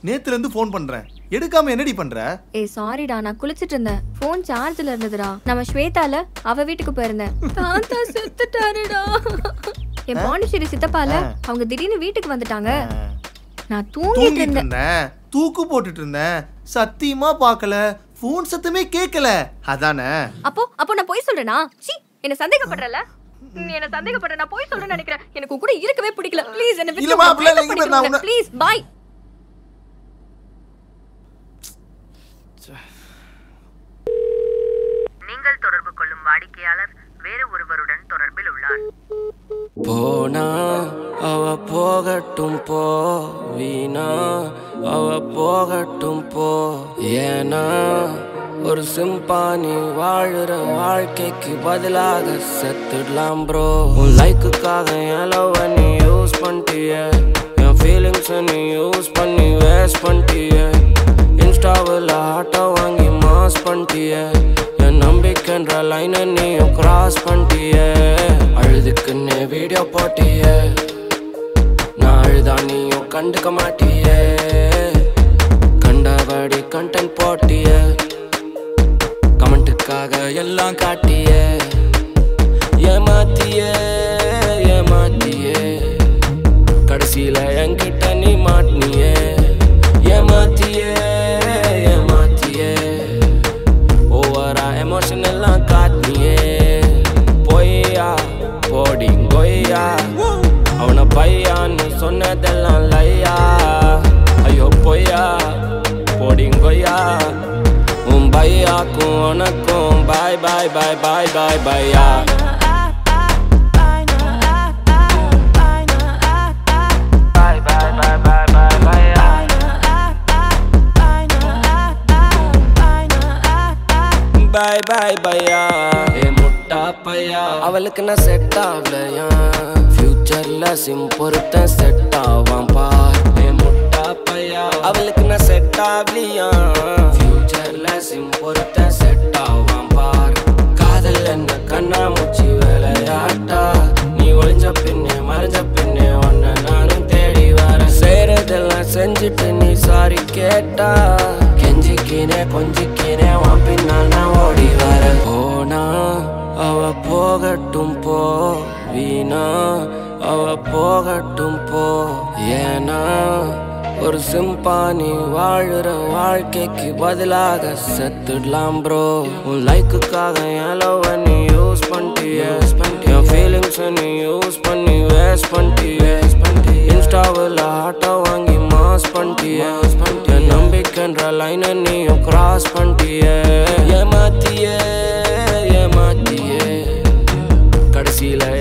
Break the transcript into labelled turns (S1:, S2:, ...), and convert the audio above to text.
S1: நேத்துல இருந்து ஃபோன் பண்றேன் எடுக்காம என்னடி பண்ற
S2: ஏய் சாரிடா நான் குளிச்சிட்டு இருந்தேன் ஃபோன் சார்ஜ்ல இருந்ததுடா நம்ம ஸ்வேதால அவ வீட்டுக்கு போயிருந்தேன் தாத்தா செத்துட்டாருடா என் பாண்டிச்சேரி சித்தப்பால அவங்க திடீர்னு வீட்டுக்கு வந்துட்டாங்க நான் தூங்கிட்டு
S1: தூங்கிட்டு
S2: இருந்தேன்
S1: இருந்தேன் தூக்கு போட்டுட்டு இருந்தேன் சத்தியமா பார்க்கல ஃபோன் சத்தமே கேட்கல அதானே
S2: அப்போ அப்போ நான் போய் சொல்றேனா சீ என்ன சந்தேகப்படுறல நீ என்ன சந்தேகப்படுற நான் போய் சொல்றேன்னு நினைக்கிறேன் எனக்கு உன் கூட இருக்கவே பிடிக்கல ப்ளீஸ் என்ன
S1: இல்லம்மா, அப்படிலாம் இல்ல, இங்க பாரு, நான் உன்னை-
S2: ப்ளீஸ் பாய்
S3: நீங்கள் தொடர்பு கொள்ளும் வாடிக்கையாளர் வேறு ஒருவருடன் தொடர்பில் உள்ளார்
S4: போனா அவ போகட்டும் போ வீணா அவ போகட்டும் போ ஏனா ஒரு சிம்பானி வாழுற வாழ்க்கைக்கு பதிலாக செத்துடலாம் ப்ரோ உன் லைக்குக்காக என் லவ் நீ யூஸ் பண்ணிட்டிய என் ஃபீலிங்ஸ் நீ யூஸ் பண்ணி வேஸ்ட் பண்ணிட்டிய இன்ஸ்டாவில் ஆட்டோ வாங்கி மாஸ் பண்ணிட்டிய என் நம்பிக்கைன்ற லைனை நீயும் கிராஸ் பண்ணிட்டிய அழுதுக்குன்னு வீடியோ போட்டிய நான் அழுதா நீயும் கண்டுக்க மாட்டிய கண்டபடி கண்டென்ட் போட்டிய கமெண்ட்டுக்காக எல்லாம் காட்டிய ஏமாத்திய ஏமாத்திய கடைசியில என்கிட்ட நீ மாட்டினியே ஏமாத்தியே ஏமாத்தியே ஓவரா எமோஷன் எல்லாம் காட்டினியே பொய்யா போடி கொய்யா அவன பையான்னு சொன்னதெல்லாம் லையா ஐயோ பொய்யா போடி கொய்யா உன் பையாக்கும் உனக்கும் bye bye bye bye bye பையா Bye bye bye bye bye bye bye bye பையா ஏ முட்டா பையா அவளுக்கு நான் செட் ஆகலையா ஃபியூச்சர்ல சிம் பொருத்த செட் ஆவான் பார் ஏ முட்டா பையா அவளுக்கு நான் செட் ஆகலையா ஃபியூச்சர்ல சிம் பொருத்த செட் ஆவான் பார் காதல் என்ன கண்ணா மூச்சி விளையாட்டா நீ ஒளிஞ்ச பின்னே மறைஞ்ச பின்னே உன்னை நானும் தேடி வர செய்யறதெல்லாம் செஞ்சுட்டு நீ சாரி கேட்டா கெஞ்சிக்கினே கொஞ்சிக்கினே உன் பின்னால் நான் ஓடி வர போனா அவ போகட்டும் போ வீணா அவ போகட்டும் போ ஏனா ஒரு சிம்பானி வாழுற வாழ்க்கைக்கு பதிலாக செத்துடலாம் ப்ரோ உன் லைக்குக்காக என் லவ் நீ யூஸ் பண்ணிட்டிய என் ஃபீலிங்ஸ் நீ யூஸ் பண்ணி வேஸ்ட் பண்ணிட்டிய இன்ஸ்டாவில் ஆட்டோ வாங்கி மாஸ் பண்ணிட்டிய என் நம்பிக்கைன்ற லைனை நீயும் கிராஸ் பண்ணிட்டிய ஏமாத்தியே ஏமாத்தியே கடைசியில